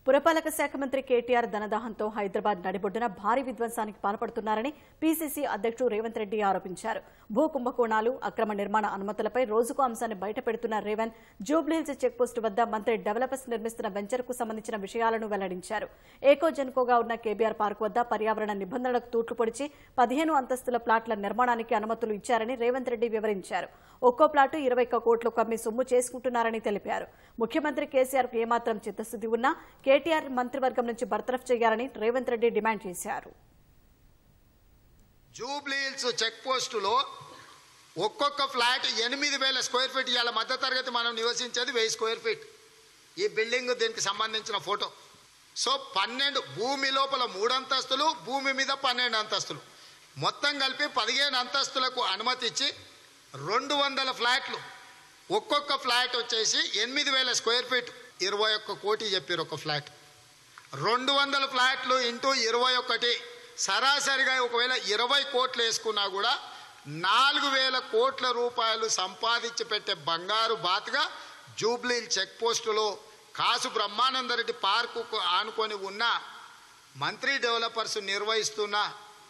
పురపాలక శాఖ మంత్రి కేటీఆర్ ధనదాహంతో హైదరాబాద్ నడిబొడ్డున భారీ విధ్వంసానికి పాల్పడుతున్నారని పీసీసీ అధ్యక్షుడు రేవంత్ రెడ్డి ఆరోపించారు భూ కుంభకోణాలు అక్రమ నిర్మాణ అనుమతులపై రోజుకు అంశాన్ని బయటపెడుతున్న రేవంత్ జూబ్లీహిల్స్ చెక్పోస్టు వద్ద మంత్రి డెవలపర్స్ నిర్మిస్తున్న వెంచర్కు సంబంధించిన విషయాలను వెల్లడించారు ఏకో జన్కోగా ఉన్న కేబీఆర్ పార్క్ వద్ద పర్యావరణ నిబంధనలకు తూట్లు పొడిచి పదిహేను అంతస్తుల ప్లాట్ల నిర్మాణానికి అనుమతులు ఇచ్చారని రేవంత్ రెడ్డి వివరించారు ఒక్కో ప్లాటు ఇరవై ఒక్క కోట్లు కమ్మి సొమ్ము చేసుకుంటున్నారని తెలిపారు ముఖ్యమంత్రి కేసీఆర్ కు ఏమాత్రం చిత్తశుద్ది ఉన్నా కేటీఆర్ మంత్రివర్గం నుంచి బర్తరఫ్ చేయాలని రేవంత్ రెడ్డి డిమాండ్ చేశారు జూబ్లీహిల్స్ చెక్ పోస్టులో ఒక్కొక్క ఫ్లాట్ ఎనిమిది వేల స్క్వేర్ ఫీట్ ఇవాళ మధ్యతరగతి మనం నివసించేది వెయ్యి స్క్వేర్ ఫీట్ ఈ బిల్డింగ్ దీనికి సంబంధించిన ఫోటో సో పన్నెండు భూమి లోపల మూడు అంతస్తులు భూమి మీద పన్నెండు అంతస్తులు మొత్తం కలిపి పదిహేను అంతస్తులకు అనుమతి ఇచ్చి రెండు వందల ఫ్లాట్లు ఒక్కొక్క ఫ్లాట్ వచ్చేసి ఎనిమిది వేల స్క్వేర్ ఫీట్ ఇరవై ఒక్క కోటి చెప్పారు ఒక ఫ్లాట్ రెండు వందల ఫ్లాట్లు ఇంటూ ఇరవై ఒకటి సరాసరిగా ఒకవేళ ఇరవై కోట్లు వేసుకున్నా కూడా నాలుగు వేల కోట్ల రూపాయలు సంపాదించి పెట్టే బంగారు బాతుగా జూబ్లీ చెక్ పోస్టులో కాసు బ్రహ్మానందరెడ్డి పార్కుకు ఆనుకొని ఉన్న మంత్రి డెవలపర్స్ నిర్వహిస్తున్న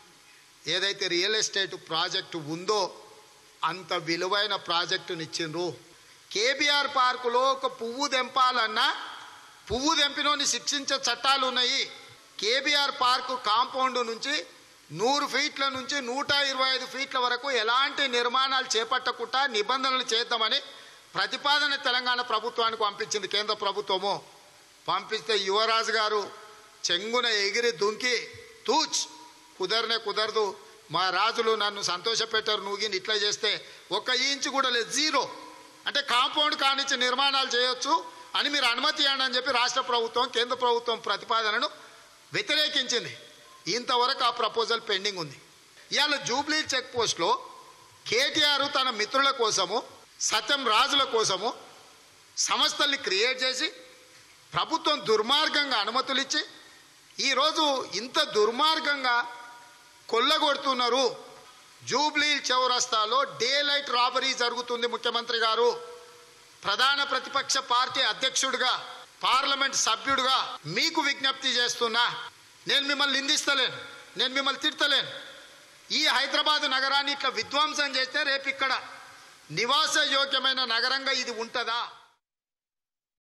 ఏదైతే రియల్ ఎస్టేట్ ప్రాజెక్టు ఉందో అంత విలువైన ప్రాజెక్టునిచ్చిండ్రు కేబీఆర్ పార్కులో ఒక పువ్వు తెంపాలన్నా పువ్వు తెంపినోని శిక్షించే చట్టాలు ఉన్నాయి కేబీఆర్ పార్కు కాంపౌండ్ నుంచి నూరు ఫీట్ల నుంచి నూట ఇరవై ఐదు ఫీట్ల వరకు ఎలాంటి నిర్మాణాలు చేపట్టకుండా నిబంధనలు చేద్దామని ప్రతిపాదన తెలంగాణ ప్రభుత్వానికి పంపించింది కేంద్ర ప్రభుత్వము పంపిస్తే యువరాజు గారు చెంగున ఎగిరి దుంకి తూచ్ కుదరనే కుదరదు మా రాజులు నన్ను సంతోషపెట్టారు నువ్వు ఇట్లా చేస్తే ఒక ఇంచు కూడా లేదు జీరో అంటే కాంపౌండ్ కానిచ్చి నిర్మాణాలు చేయొచ్చు అని మీరు అనుమతి ఇవ్వండి అని చెప్పి రాష్ట్ర ప్రభుత్వం కేంద్ర ప్రభుత్వం ప్రతిపాదనను వ్యతిరేకించింది ఇంతవరకు ఆ ప్రపోజల్ పెండింగ్ ఉంది ఇవాళ జూబ్లీ చెక్ పోస్ట్లో కేటీఆర్ తన మిత్రుల కోసము సత్యం రాజుల కోసము సంస్థల్ని క్రియేట్ చేసి ప్రభుత్వం దుర్మార్గంగా అనుమతులు ఇచ్చి ఈరోజు ఇంత దుర్మార్గంగా కొల్లగొడుతున్నారు జూబ్లీ చౌరస్తాలో డే లైట్ రాబరీ జరుగుతుంది ముఖ్యమంత్రి గారు ప్రధాన ప్రతిపక్ష పార్టీ అధ్యక్షుడిగా పార్లమెంట్ సభ్యుడిగా మీకు విజ్ఞప్తి చేస్తున్నా నేను మిమ్మల్ని నిందిస్తలేను నేను మిమ్మల్ని తిడతలేను ఈ హైదరాబాద్ నగరాన్ని ఇట్లా విధ్వంసం చేస్తే రేపు ఇక్కడ నివాస యోగ్యమైన నగరంగా ఇది ఉంటుందా